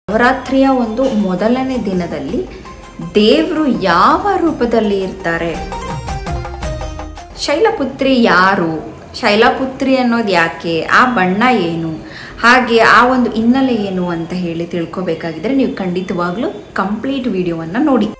ನವರಾತ್ರಿಯ ಒಂದು ಮೊದಲನೇ ದಿನದಲ್ಲಿ ದೇವರು ಯಾವ ರೂಪದಲ್ಲಿ ಇರ್ತಾರೆ ಶೈಲಪುತ್ರಿ ಯಾರು ಶೈಲಪುತ್ರಿ ಅನ್ನೋದು ಯಾಕೆ ಆ ಬಣ್ಣ ಏನು ಹಾಗೆ ಆ ಒಂದು ಹಿನ್ನೆಲೆ ಏನು ಅಂತ ಹೇಳಿ ತಿಳ್ಕೊಬೇಕಾಗಿದ್ರೆ ನೀವು ಖಂಡಿತವಾಗ್ಲೂ ಕಂಪ್ಲೀಟ್ ವಿಡಿಯೋವನ್ನು ನೋಡಿ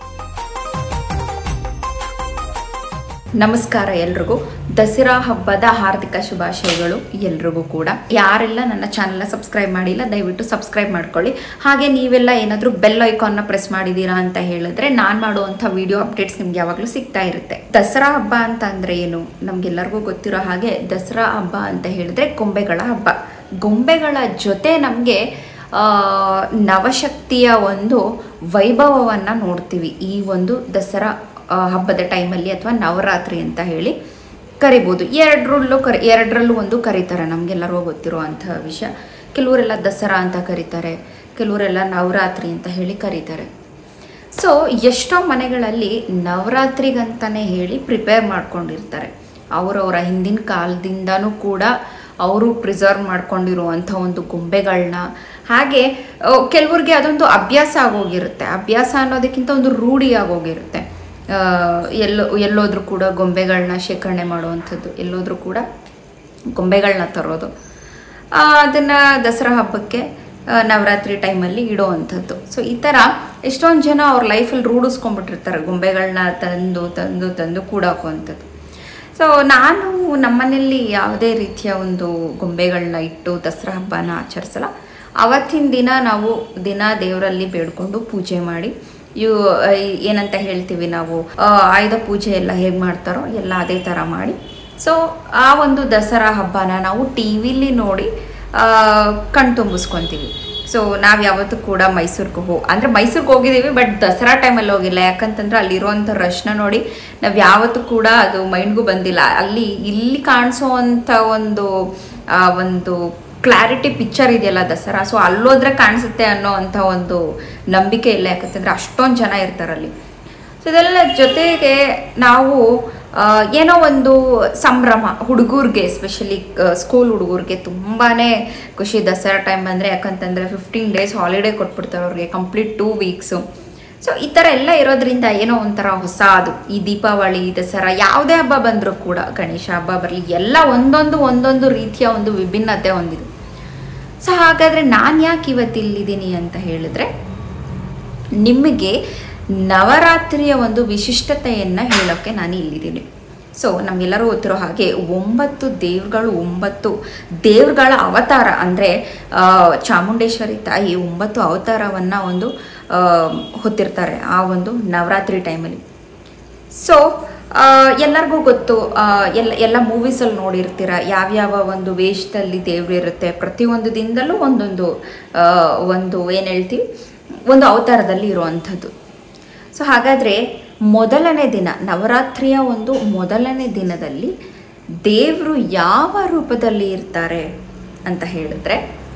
ನಮಸ್ಕಾರ ಎಲ್ರಿಗೂ ದಸರಾ ಹಬ್ಬದ ಹಾರ್ದಿಕ ಶುಭಾಶಯಗಳು ಎಲ್ರಿಗೂ ಕೂಡ ಯಾರೆಲ್ಲ ನನ್ನ ಚಾನಲ್ನ ಸಬ್ಸ್ಕ್ರೈಬ್ ಮಾಡಿಲ್ಲ ದಯವಿಟ್ಟು ಸಬ್ಸ್ಕ್ರೈಬ್ ಮಾಡ್ಕೊಳ್ಳಿ ಹಾಗೆ ನೀವೆಲ್ಲ ಏನಾದರೂ ಬೆಲ್ ಐಕಾನ್ನ ಪ್ರೆಸ್ ಮಾಡಿದ್ದೀರಾ ಅಂತ ಹೇಳಿದ್ರೆ ನಾನು ಮಾಡುವಂಥ ವಿಡಿಯೋ ಅಪ್ಡೇಟ್ಸ್ ನಿಮ್ಗೆ ಯಾವಾಗಲೂ ಸಿಗ್ತಾ ಇರುತ್ತೆ ದಸರಾ ಹಬ್ಬ ಅಂತ ಅಂದರೆ ಏನು ನಮ್ಗೆಲ್ಲರಿಗೂ ಗೊತ್ತಿರೋ ಹಾಗೆ ದಸರಾ ಹಬ್ಬ ಅಂತ ಹೇಳಿದ್ರೆ ಗೊಂಬೆಗಳ ಹಬ್ಬ ಗೊಂಬೆಗಳ ಜೊತೆ ನಮಗೆ ನವಶಕ್ತಿಯ ಒಂದು ವೈಭವವನ್ನು ನೋಡ್ತೀವಿ ಈ ಒಂದು ದಸರಾ ಆ, ಹಬ್ಬದ ಟೈಮಲ್ಲಿ ಅಥವಾ ನವರಾತ್ರಿ ಅಂತ ಹೇಳಿ ಕರಿಬೋದು ಎರಡರಲ್ಲೂ ಕರಿ ಎರಡರಲ್ಲೂ ಒಂದು ಕರೀತಾರೆ ನಮಗೆಲ್ಲರಿಗೂ ಗೊತ್ತಿರುವಂಥ ವಿಷಯ ಕೆಲವರೆಲ್ಲ ದಸರಾ ಅಂತ ಕರೀತಾರೆ ಕೆಲವರೆಲ್ಲ ನವರಾತ್ರಿ ಅಂತ ಹೇಳಿ ಕರೀತಾರೆ ಸೊ ಎಷ್ಟೋ ಮನೆಗಳಲ್ಲಿ ನವರಾತ್ರಿಗಂತಲೇ ಹೇಳಿ ಪ್ರಿಪೇರ್ ಮಾಡ್ಕೊಂಡಿರ್ತಾರೆ ಅವರವರ ಹಿಂದಿನ ಕಾಲದಿಂದನೂ ಕೂಡ ಅವರು ಪ್ರಿಸರ್ವ್ ಮಾಡ್ಕೊಂಡಿರುವಂಥ ಒಂದು ಗೊಂಬೆಗಳನ್ನ ಹಾಗೆ ಆ, ಕೆಲವ್ರಿಗೆ ಅದೊಂದು ಅಭ್ಯಾಸ ಆಗೋಗಿರುತ್ತೆ ಅಭ್ಯಾಸ ಅನ್ನೋದಕ್ಕಿಂತ ಒಂದು ರೂಢಿ ಆಗೋಗಿರುತ್ತೆ ಆ, ಎಲ್ಲೋ ಎಲ್ಲೋದ್ರೂ ಕೂಡ ಗೊಂಬೆಗಳನ್ನ ಶೇಖರಣೆ ಮಾಡುವಂಥದ್ದು ಎಲ್ಲೋದ್ರೂ ಕೂಡ ಗೊಂಬೆಗಳನ್ನ ತರೋದು ಆ, ಅದನ್ನ ದಸರಾ ಹಬ್ಬಕ್ಕೆ ಆ, ನವರಾತ್ರಿ ಟೈಮಲ್ಲಿ ಇಡೋವಂಥದ್ದು ಸೊ ಈ ಥರ ಎಷ್ಟೊಂದು ಜನ ಅವ್ರ ಲೈಫಲ್ಲಿ ರೂಢಿಸ್ಕೊಂಡ್ಬಿಟ್ಟಿರ್ತಾರೆ ಗೊಂಬೆಗಳನ್ನ ತಂದು ತಂದು ತಂದು ಕೂಡ ಹಾಕುವಂಥದ್ದು ಸೊ ನಾನು ನಮ್ಮನೇಲಿ ಯಾವುದೇ ರೀತಿಯ ಒಂದು ಗೊಂಬೆಗಳನ್ನ ಇಟ್ಟು ದಸರಾ ಹಬ್ಬನ ಆಚರಿಸಲ್ಲ ಅವತ್ತಿನ ದಿನ ನಾವು ದಿನ ದೇವರಲ್ಲಿ ಬೇಡ್ಕೊಂಡು ಪೂಜೆ ಮಾಡಿ ಇವು ಆ, ಏನಂತ ಹೇಳ್ತೀವಿ ನಾವು ಆ, ಆಯುಧ ಪೂಜೆ ಎಲ್ಲ ಹೇಗೆ ಮಾಡ್ತಾರೋ ಎಲ್ಲ ಅದೇ ಥರ ಮಾಡಿ ಸೊ ಆ ಒಂದು ದಸರಾ ಹಬ್ಬನ ನಾವು ಟಿ ವಿಲಿ ನೋಡಿ ಆ, ಕಣ್ ತುಂಬಿಸ್ಕೊತೀವಿ ಸೊ ನಾವು ಯಾವತ್ತೂ ಕೂಡ ಮೈಸೂರಿಗೆ ಹೋ ಅಂದರೆ ಮೈಸೂರಿಗೆ ಹೋಗಿದ್ದೀವಿ ಬಟ್ ದಸರಾ ಟೈಮಲ್ಲಿ ಹೋಗಿಲ್ಲ ಯಾಕಂತಂದ್ರೆ ಅಲ್ಲಿರುವಂಥ ರಶ್ನ ನೋಡಿ ನಾವು ಯಾವತ್ತೂ ಕೂಡ ಅದು ಮೈಂಡ್ಗೂ ಬಂದಿಲ್ಲ ಅಲ್ಲಿ ಇಲ್ಲಿ ಕಾಣಿಸೋವಂಥ ಒಂದು ಆ, ಒಂದು ಕ್ಲಾರಿಟಿ ಪಿಕ್ಚರ್ ಇದೆಯಲ್ಲ ದಸರಾ ಸೊ ಅಲ್ಲೋದ್ರೆ ಕಾಣಿಸುತ್ತೆ ಅನ್ನೋ ಅಂಥ ಒಂದು ನಂಬಿಕೆ ಇಲ್ಲ ಯಾಕಂತಂದ್ರೆ ಅಷ್ಟೊಂದು ಜನ ಇರ್ತಾರಲ್ಲಿ ಸೊ ಇದೆಲ್ಲ ಜೊತೆಗೆ ನಾವು ಆ, ಏನೋ ಒಂದು ಸಂಭ್ರಮ ಹುಡುಗರಿಗೆ ಎಸ್ಪೆಷಲಿ ಸ್ಕೂಲ್ ಹುಡುಗರಿಗೆ ತುಂಬಾ ಖುಷಿ ದಸರಾ ಟೈಮ್ ಬಂದರೆ ಯಾಕಂತಂದರೆ ಫಿಫ್ಟೀನ್ ಡೇಸ್ ಹಾಲಿಡೇ ಕೊಟ್ಬಿಡ್ತಾರೆ ಅವ್ರಿಗೆ ಕಂಪ್ಲೀಟ್ ಟೂ ವೀಕ್ಸು ಸೊ ಈ ಥರ ಎಲ್ಲ ಇರೋದ್ರಿಂದ ಏನೋ ಒಂಥರ ಹೊಸ ಅದು ಈ ದೀಪಾವಳಿ ದಸರಾ ಯಾವುದೇ ಹಬ್ಬ ಬಂದರೂ ಕೂಡ ಗಣೇಶ ಹಬ್ಬ ಬರಲಿ ಎಲ್ಲ ಒಂದೊಂದು ಒಂದೊಂದು ರೀತಿಯ ಒಂದು ವಿಭಿನ್ನತೆ ಹೊಂದಿದೆ ಸೊ ಹಾಗಾದರೆ ನಾನು ಯಾಕೆ ಇವತ್ತು ಇಲ್ಲಿದ್ದೀನಿ ಅಂತ ಹೇಳಿದ್ರೆ ನಿಮಗೆ ನವರಾತ್ರಿಯ ಒಂದು ವಿಶಿಷ್ಟತೆಯನ್ನು ಹೇಳೋಕ್ಕೆ ನಾನು ಇಲ್ಲಿದ್ದೀನಿ ಸೊ ನಮಗೆಲ್ಲರೂ ಗೊತ್ತಿರೋ ಹಾಗೆ ಒಂಬತ್ತು ದೇವ್ರುಗಳು ಒಂಬತ್ತು ದೇವ್ರುಗಳ ಅವತಾರ ಅಂದರೆ ಚಾಮುಂಡೇಶ್ವರಿ ತಾಯಿ ಒಂಬತ್ತು ಅವತಾರವನ್ನು ಒಂದು ಆ, ಹೊತ್ತಿರ್ತಾರೆ ಆ ಒಂದು ನವರಾತ್ರಿ ಟೈಮಲ್ಲಿ ಸೊ ಎಲ್ಲರಿಗೂ ಗೊತ್ತು ಆ, ಎಲ್ಲ ಎಲ್ಲ ಮೂವೀಸಲ್ಲಿ ನೋಡಿರ್ತೀರ ಯಾವ್ಯಾವ ಒಂದು ವೇಷದಲ್ಲಿ ದೇವ್ರು ಇರುತ್ತೆ ಪ್ರತಿಯೊಂದು ದಿನದಲ್ಲೂ ಒಂದೊಂದು ಆ, ಒಂದು ಏನು ಹೇಳ್ತೀವಿ ಒಂದು ಅವತಾರದಲ್ಲಿ ಇರುವಂಥದ್ದು ಸೊ ಹಾಗಾದರೆ ಮೊದಲನೇ ದಿನ ನವರಾತ್ರಿಯ ಒಂದು ಮೊದಲನೇ ದಿನದಲ್ಲಿ ದೇವರು ಯಾವ ರೂಪದಲ್ಲಿ ಇರ್ತಾರೆ ಅಂತ ಹೇಳಿದ್ರೆ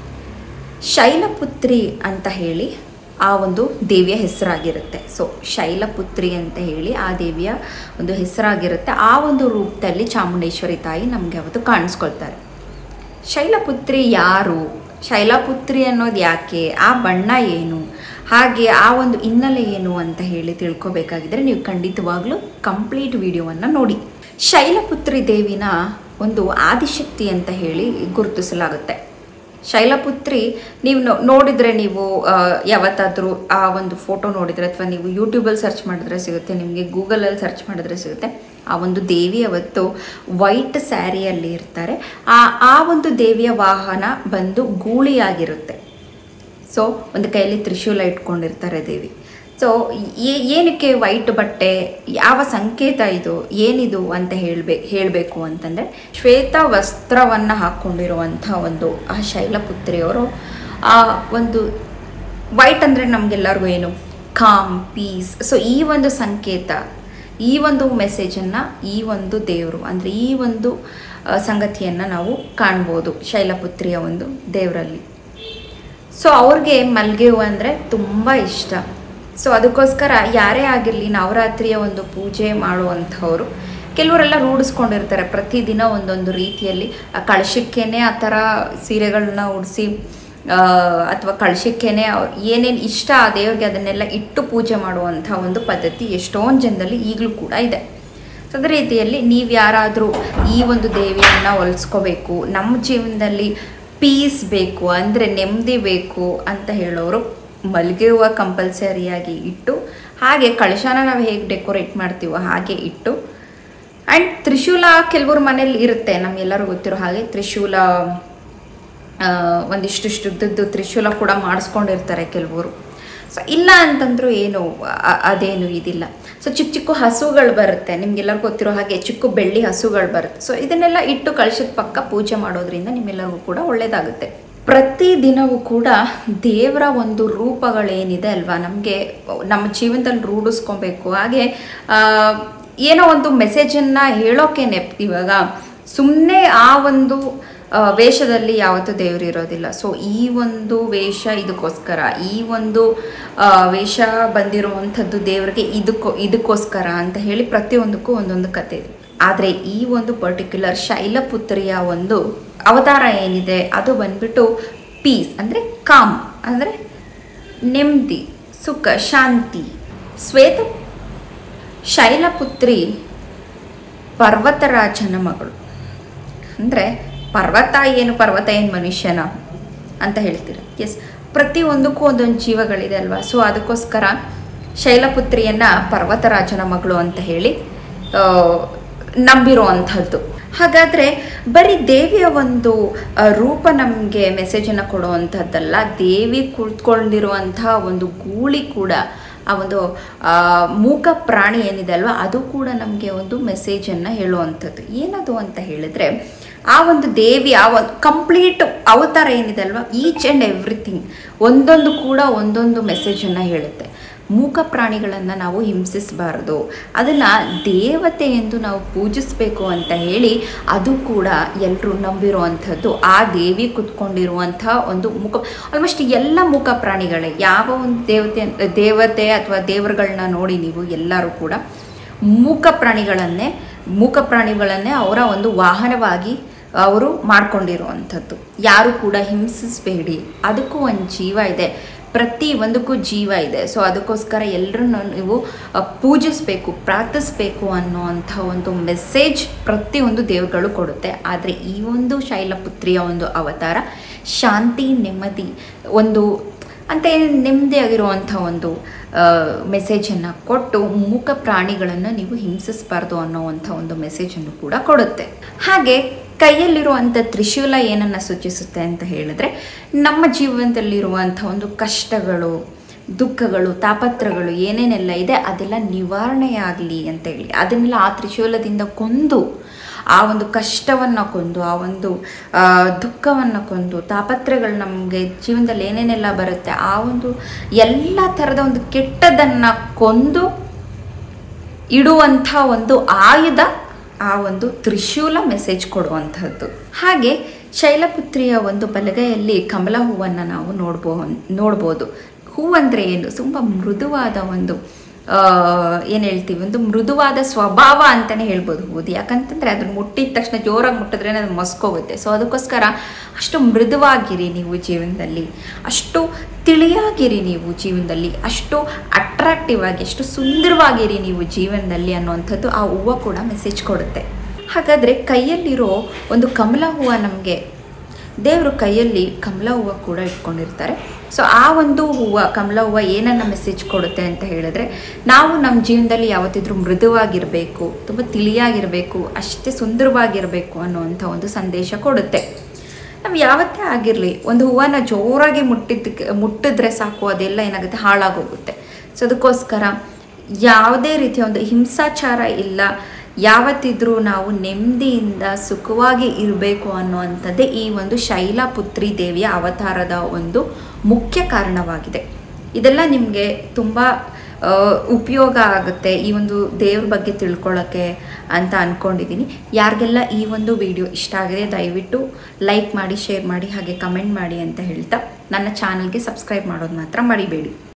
ಶೈಲಪುತ್ರಿ ಅಂತ ಹೇಳಿ ಆ ಒಂದು ದೇವಿಯ ಹೆಸರಾಗಿರುತ್ತೆ ಸೊ ಶೈಲಪುತ್ರಿ ಅಂತ ಹೇಳಿ ಆ ದೇವಿಯ ಒಂದು ಹೆಸರಾಗಿರುತ್ತೆ ಆ ಒಂದು ರೂಪದಲ್ಲಿ ಚಾಮುಂಡೇಶ್ವರಿ ತಾಯಿ ನಮಗೆ ಅವತ್ತು ಕಾಣಿಸ್ಕೊಳ್ತಾರೆ ಶೈಲಪುತ್ರಿ ಯಾರು ಶೈಲಪುತ್ರಿ ಅನ್ನೋದು ಯಾಕೆ ಆ ಬಣ್ಣ ಏನು ಹಾಗೆ ಆ ಒಂದು ಹಿನ್ನೆಲೆ ಏನು ಅಂತ ಹೇಳಿ ತಿಳ್ಕೊಬೇಕಾಗಿದ್ರೆ ನೀವು ಖಂಡಿತವಾಗ್ಲೂ ಕಂಪ್ಲೀಟ್ ವಿಡಿಯೋವನ್ನು ನೋಡಿ ಶೈಲಪುತ್ರಿ ದೇವಿನ ಒಂದು ಆದಿಶಕ್ತಿ ಅಂತ ಹೇಳಿ ಗುರುತಿಸಲಾಗುತ್ತೆ ಶೈಲಪುತ್ರಿ ನೀವು ನೋ- ನೋಡಿದ್ರೆ ನೀವು ಆ, ಯಾವತ್ತಾದ್ರೂ ಆ ಒಂದು ಫೋಟೋ ನೋಡಿದ್ರೆ ಅಥವಾ ನೀವು ಯೂಟ್ಯೂಬಲ್ಲಿ ಸರ್ಚ್ ಮಾಡಿದ್ರೆ ಸಿಗುತ್ತೆ ನಿಮಗೆ ಗೂಗಲಲ್ಲಿ ಸರ್ಚ್ ಮಾಡಿದ್ರೆ ಸಿಗುತ್ತೆ ಆ ಒಂದು ದೇವಿ ಅವತ್ತು ವೈಟ್ ಸ್ಯಾರಿಯಲ್ಲಿ ಇರ್ತಾರೆ ಆ ಆ ಒಂದು ದೇವಿಯ ವಾಹನ ಬಂದು ಗೂಳಿಯಾಗಿರುತ್ತೆ ಸೊ ಒಂದು ಕೈಯಲ್ಲಿ ತ್ರಿಶೂಲ ಇಟ್ಕೊಂಡಿರ್ತಾರೆ ದೇವಿ ಸೊ ಏನಕ್ಕೆ ವೈಟ್ ಬಟ್ಟೆ ಯಾವ ಸಂಕೇತ ಇದು ಏನಿದು ಅಂತ ಹೇಳ್ಬೇ ಹೇಳಬೇಕು ಅಂತಂದರೆ ಶ್ವೇತ ವಸ್ತ್ರವನ್ನು ಹಾಕ್ಕೊಂಡಿರುವಂಥ ಒಂದು ಆ ಶೈಲಪುತ್ರಿಯವರು ಆ ಒಂದು ವೈಟ್ ಅಂದರೆ ನಮಗೆಲ್ಲರಿಗೂ ಏನು ಕಾಮ್ ಪೀಸ್ ಸೊ ಈ ಒಂದು ಸಂಕೇತ ಈ ಒಂದು ಮೆಸೇಜನ್ನು ಈ ಒಂದು ದೇವರು ಅಂದರೆ ಈ ಒಂದು ಸಂಗತಿಯನ್ನು ನಾವು ಕಾಣ್ಬೋದು ಶೈಲಪುತ್ರಿಯ ಒಂದು ದೇವರಲ್ಲಿ ಸೊ ಅವ್ರಿಗೆ ಮಲ್ಲಿಗೆ ಹೂವು ಅಂದರೆ ತುಂಬ ಇಷ್ಟ ಸೊ ಅದಕ್ಕೋಸ್ಕರ ಯಾರೇ ಆಗಿರಲಿ ನವರಾತ್ರಿಯ ಒಂದು ಪೂಜೆ ಮಾಡುವಂಥವ್ರು ಕೆಲವರೆಲ್ಲ ರೂಢಿಸ್ಕೊಂಡಿರ್ತಾರೆ ಪ್ರತಿದಿನ ಒಂದೊಂದು ರೀತಿಯಲ್ಲಿ ಆ ಕಳಶಕ್ಕೇನೆ ಆ ಥರ ಸೀರೆಗಳನ್ನ ಉಡಿಸಿ ಅಥವಾ ಕಳಶಕ್ಕೇನೆ ಅವ್ರು ಏನೇನು ಇಷ್ಟ ಆ ದೇವ್ರಿಗೆ ಅದನ್ನೆಲ್ಲ ಇಟ್ಟು ಪೂಜೆ ಮಾಡುವಂಥ ಒಂದು ಪದ್ಧತಿ ಎಷ್ಟೊಂದು ಜನದಲ್ಲಿ ಈಗಲೂ ಕೂಡ ಇದೆ ಸೊ ಅದೇ ರೀತಿಯಲ್ಲಿ ನೀವು ಯಾರಾದರೂ ಈ ಒಂದು ದೇವಿಯನ್ನು ಒಲಿಸ್ಕೋಬೇಕು ನಮ್ಮ ಜೀವನದಲ್ಲಿ ಪೀಸ್ ಬೇಕು ಅಂದರೆ ನೆಮ್ಮದಿ ಬೇಕು ಅಂತ ಹೇಳೋರು ಮಲ್ಲಿಗೆ ಹೂವು ಕಂಪಲ್ಸರಿಯಾಗಿ ಇಟ್ಟು ಹಾಗೆ ಕಳಶನ ನಾವು ಹೇಗೆ ಡೆಕೋರೇಟ್ ಮಾಡ್ತೀವೋ ಹಾಗೆ ಇಟ್ಟು ಆ್ಯಂಡ್ ತ್ರಿಶೂಲ ಕೆಲವ್ರ ಮನೇಲಿ ಇರುತ್ತೆ ನಮಗೆಲ್ಲರೂ ಗೊತ್ತಿರೋ ಹಾಗೆ ತ್ರಿಶೂಲ ಆ, ಒಂದಿಷ್ಟಿಷ್ಟು ಉದ್ದದ್ದು ತ್ರಿಶೂಲ ಕೂಡ ಮಾಡಿಸ್ಕೊಂಡಿರ್ತಾರೆ ಕೆಲವರು ಸೊ ಇಲ್ಲ ಅಂತಂದ್ರೂ ಏನು ಅ- ಅದೇನು ಇದಿಲ್ಲ ಸೊ ಚಿಕ್ಕ ಚಿಕ್ಕ ಹಸುಗಳು ಬರುತ್ತೆ ನಿಮ್ಗೆಲ್ಲರಿಗೂ ಗೊತ್ತಿರೋ ಹಾಗೆ ಚಿಕ್ಕ ಬೆಳ್ಳಿ ಹಸುಗಳು ಬರುತ್ತೆ ಸೊ ಇದನ್ನೆಲ್ಲ ಇಟ್ಟು ಕಳಶದ ಪಕ್ಕ ಪೂಜೆ ಮಾಡೋದ್ರಿಂದ ನಿಮ್ಮೆಲ್ಲರಿಗೂ ಕೂಡ ಒಳ್ಳೆಯದಾಗುತ್ತೆ ಪ್ರತಿ ದಿನವೂ ಕೂಡ ದೇವರ ಒಂದು ರೂಪಗಳೇನಿದೆ ಅಲ್ವಾ ನಮಗೆ ನಮ್ಮ ಜೀವನದಲ್ಲಿ ರೂಢಿಸ್ಕೊಬೇಕು ಹಾಗೆ ಆ, ಏನೋ ಒಂದು ಮೆಸೇಜನ್ನು ಹೇಳೋಕೆ ಇವಾಗ ಸುಮ್ಮನೆ ಆ ಒಂದು ಆ, ವೇಷದಲ್ಲಿ ಯಾವತ್ತೂ ದೇವರು ಇರೋದಿಲ್ಲ ಸೊ ಈ ಒಂದು ವೇಷ ಇದಕ್ಕೋಸ್ಕರ ಈ ಒಂದು ಆ, ವೇಷ ಬಂದಿರುವಂಥದ್ದು ದೇವರಿಗೆ ಇದಕ್ಕೋ ಇದಕ್ಕೋಸ್ಕರ ಅಂತ ಹೇಳಿ ಪ್ರತಿಯೊಂದಕ್ಕೂ ಒಂದೊಂದು ಕತೆ ಇದೆ ಆದರೆ ಈ ಒಂದು ಪರ್ಟಿಕ್ಯುಲರ್ ಶೈಲಪುತ್ರಿಯ ಒಂದು ಅವತಾರ ಏನಿದೆ ಅದು ಬಂದ್ಬಿಟ್ಟು ಪೀಸ್ ಅಂದರೆ ಕಾಮ್ ಅಂದರೆ ನೆಮ್ಮದಿ ಸುಖ ಶಾಂತಿ ಶ್ವೇತ ಶೈಲಪುತ್ರಿ ಪರ್ವತರಾಜನ ಮಗಳು ಅಂದರೆ ಪರ್ವತ ಏನು ಪರ್ವತ ಏನು ಮನುಷ್ಯನ ಅಂತ ಹೇಳ್ತೀರ ಎಸ್ ಪ್ರತಿಯೊಂದಕ್ಕೂ ಒಂದೊಂದು ಜೀವಗಳಿದೆ ಅಲ್ವಾ ಸೊ ಅದಕ್ಕೋಸ್ಕರ ಶೈಲಪುತ್ರಿಯನ್ನು ಪರ್ವತರಾಜನ ಮಗಳು ಅಂತ ಹೇಳಿ ಆ, ನಂಬಿರುವಂಥದ್ದು ಹಾಗಾದರೆ ಬರೀ ದೇವಿಯ ಒಂದು ಆ, ರೂಪ ನಮಗೆ ಮೆಸೇಜನ್ನು ಕೊಡುವಂಥದ್ದಲ್ಲ ದೇವಿ ಕುಳಿತುಕೊಂಡಿರುವಂಥ ಒಂದು ಗೂಳಿ ಕೂಡ ಆ ಒಂದು ಆ, ಮೂಕ ಪ್ರಾಣಿ ಏನಿದೆ ಅಲ್ವಾ ಅದು ಕೂಡ ನಮಗೆ ಒಂದು ಮೆಸೇಜನ್ನು ಹೇಳುವಂಥದ್ದು ಏನದು ಅಂತ ಹೇಳಿದ್ರೆ ಆ ಒಂದು ದೇವಿ ಆ ಒಂದು ಕಂಪ್ಲೀಟ್ ಅವತಾರ ಏನಿದೆ ಅಲ್ವಾ ಈಚ್ ಆ್ಯಂಡ್ ಎವ್ರಿಥಿಂಗ್ ಒಂದೊಂದು ಕೂಡ ಒಂದೊಂದು ಮೆಸೇಜನ್ನು ಹೇಳುತ್ತೆ ಮೂಕ ಪ್ರಾಣಿಗಳನ್ನು ನಾವು ಹಿಂಸಿಸಬಾರ್ದು ಅದನ್ನು ದೇವತೆ ಎಂದು ನಾವು ಪೂಜಿಸಬೇಕು ಅಂತ ಹೇಳಿ ಅದು ಕೂಡ ಎಲ್ಲರೂ ನಂಬಿರುವಂಥದ್ದು ಆ ದೇವಿ ಕುತ್ಕೊಂಡಿರುವಂಥ ಒಂದು ಮುಖ ಆಲ್ಮೋಸ್ಟ್ ಎಲ್ಲ ಮೂಕ ಪ್ರಾಣಿಗಳೇ ಯಾವ ಒಂದು ದೇವತೆ ದೇವತೆ ಅಥವಾ ದೇವರುಗಳನ್ನ ನೋಡಿ ನೀವು ಎಲ್ಲರೂ ಕೂಡ ಮೂಕ ಪ್ರಾಣಿಗಳನ್ನೇ ಮೂಕ ಪ್ರಾಣಿಗಳನ್ನೇ ಅವರ ಒಂದು ವಾಹನವಾಗಿ ಅವರು ಮಾಡ್ಕೊಂಡಿರುವಂಥದ್ದು ಯಾರು ಕೂಡ ಹಿಂಸಿಸಬೇಡಿ ಅದಕ್ಕೂ ಒಂದು ಜೀವ ಇದೆ ಪ್ರತಿ ಒಂದಕ್ಕೂ ಜೀವ ಇದೆ ಸೊ ಅದಕ್ಕೋಸ್ಕರ ಎಲ್ಲರನ್ನು ನೀವು ಅ, ಪೂಜಿಸಬೇಕು ಪ್ರಾರ್ಥಿಸ್ಬೇಕು ಅನ್ನೋವಂಥ ಒಂದು ಮೆಸೇಜ್ ಪ್ರತಿಯೊಂದು ದೇವರುಗಳು ಕೊಡುತ್ತೆ ಆದರೆ ಈ ಒಂದು ಶೈಲಪುತ್ರಿಯ ಒಂದು ಅವತಾರ ಶಾಂತಿ ನೆಮ್ಮದಿ ಒಂದು ಅಂತ ನೆಮ್ಮದಿಯಾಗಿರುವಂಥ ಒಂದು ಮೆಸೇಜನ್ನು ಕೊಟ್ಟು ಮೂಕ ಪ್ರಾಣಿಗಳನ್ನು ನೀವು ಹಿಂಸಿಸಬಾರ್ದು ಅನ್ನೋವಂಥ ಒಂದು ಮೆಸೇಜನ್ನು ಕೂಡ ಕೊಡುತ್ತೆ ಹಾಗೆ ಕೈಯಲ್ಲಿರುವಂಥ ತ್ರಿಶೂಲ ಏನನ್ನು ಸೂಚಿಸುತ್ತೆ ಅಂತ ಹೇಳಿದ್ರೆ ನಮ್ಮ ಜೀವನದಲ್ಲಿರುವಂಥ ಒಂದು ಕಷ್ಟಗಳು ದುಃಖಗಳು ತಾಪತ್ರಗಳು ಏನೇನೆಲ್ಲ ಇದೆ ಅದೆಲ್ಲ ನಿವಾರಣೆಯಾಗಲಿ ಅಂತ ಹೇಳಿ ಅದನ್ನೆಲ್ಲ ಆ ತ್ರಿಶೂಲದಿಂದ ಕೊಂದು ಆ ಒಂದು ಕಷ್ಟವನ್ನು ಕೊಂದು ಆ ಒಂದು ದುಃಖವನ್ನು ಕೊಂದು ತಾಪತ್ರಗಳು ನಮಗೆ ಜೀವನದಲ್ಲಿ ಏನೇನೆಲ್ಲ ಬರುತ್ತೆ ಆ ಒಂದು ಎಲ್ಲ ಥರದ ಒಂದು ಕೆಟ್ಟದನ್ನು ಕೊಂದು ಇಡುವಂಥ ಒಂದು ಆಯುಧ ಆ ಒಂದು ತ್ರಿಶೂಲ ಮೆಸೇಜ್ ಕೊಡುವಂಥದ್ದು ಹಾಗೆ ಶೈಲಪುತ್ರಿಯ ಒಂದು ಬಲಗೈಯಲ್ಲಿ ಕಮಲ ಹೂವನ್ನು ನಾವು ನೋಡ್ಬೋ ನೋಡ್ಬೋದು ಹೂವಂದರೆ ಏನು ತುಂಬ ಮೃದುವಾದ ಒಂದು ಏನು ಹೇಳ್ತೀವಿ ಒಂದು ಮೃದುವಾದ ಸ್ವಭಾವ ಅಂತಲೇ ಹೇಳ್ಬೋದು ಹೂದು ಯಾಕಂತಂದರೆ ಅದನ್ನು ಮುಟ್ಟಿದ ತಕ್ಷಣ ಜೋರಾಗಿ ಮುಟ್ಟಿದ್ರೆ ಅದು ಮಸ್ಕೋಗುತ್ತೆ ಸೊ ಅದಕ್ಕೋಸ್ಕರ ಅಷ್ಟು ಮೃದುವಾಗಿರಿ ನೀವು ಜೀವನದಲ್ಲಿ ಅಷ್ಟು ತಿಳಿಯಾಗಿರಿ ನೀವು ಜೀವನದಲ್ಲಿ ಅಷ್ಟು ಅಟ್ರಾಕ್ಟಿವ್ ಆಗಿ ಅಷ್ಟು ಸುಂದರವಾಗಿರಿ ನೀವು ಜೀವನದಲ್ಲಿ ಅನ್ನುವಂಥದ್ದು ಆ ಹೂವು ಕೂಡ ಮೆಸೇಜ್ ಕೊಡುತ್ತೆ ಹಾಗಾದರೆ ಕೈಯಲ್ಲಿರೋ ಒಂದು ಕಮಲ ಹೂವು ನಮಗೆ ದೇವರು ಕೈಯಲ್ಲಿ ಕಮಲ ಹೂವು ಕೂಡ ಇಟ್ಕೊಂಡಿರ್ತಾರೆ ಸೊ ಆ ಒಂದು ಹೂವು ಕಮಲ ಹೂವು ಏನನ್ನ ಮೆಸೇಜ್ ಕೊಡುತ್ತೆ ಅಂತ ಹೇಳಿದ್ರೆ ನಾವು ನಮ್ಮ ಜೀವನದಲ್ಲಿ ಯಾವತ್ತಿದ್ರೂ ಮೃದುವಾಗಿರಬೇಕು ತುಂಬ ತಿಳಿಯಾಗಿರಬೇಕು ಅಷ್ಟೇ ಸುಂದರವಾಗಿರಬೇಕು ಅನ್ನುವಂಥ ಒಂದು ಸಂದೇಶ ಕೊಡುತ್ತೆ ನಾವು ಯಾವತ್ತೇ ಆಗಿರಲಿ ಒಂದು ಹೂವನ್ನ ಜೋರಾಗಿ ಮುಟ್ಟಿದ್ದಕ್ಕೆ ಮುಟ್ಟಿದ್ರೆ ಸಾಕು ಅದೆಲ್ಲ ಏನಾಗುತ್ತೆ ಹಾಳಾಗೋಗುತ್ತೆ ಸೊ ಅದಕ್ಕೋಸ್ಕರ ಯಾವುದೇ ರೀತಿಯ ಒಂದು ಹಿಂಸಾಚಾರ ಇಲ್ಲ ಯಾವತ್ತಿದ್ರೂ ನಾವು ನೆಮ್ಮದಿಯಿಂದ ಸುಖವಾಗಿ ಇರಬೇಕು ಅನ್ನುವಂಥದ್ದೇ ಈ ಒಂದು ಶೈಲಪುತ್ರಿ ದೇವಿಯ ಅವತಾರದ ಒಂದು ಮುಖ್ಯ ಕಾರಣವಾಗಿದೆ ಇದೆಲ್ಲ ನಿಮಗೆ ತುಂಬ ಆ, ಉಪಯೋಗ ಆಗುತ್ತೆ ಈ ಒಂದು ದೇವ್ರ ಬಗ್ಗೆ ತಿಳ್ಕೊಳ್ಳೋಕ್ಕೆ ಅಂತ ಅಂದ್ಕೊಂಡಿದ್ದೀನಿ ಯಾರಿಗೆಲ್ಲ ಈ ಒಂದು ವಿಡಿಯೋ ಇಷ್ಟ ಆಗಿದೆ ದಯವಿಟ್ಟು ಲೈಕ್ ಮಾಡಿ ಶೇರ್ ಮಾಡಿ ಹಾಗೆ ಕಮೆಂಟ್ ಮಾಡಿ ಅಂತ ಹೇಳ್ತಾ ನನ್ನ ಚಾನಲ್ಗೆ ಸಬ್ಸ್ಕ್ರೈಬ್ ಮಾಡೋದು ಮಾತ್ರ ಮರಿಬೇಡಿ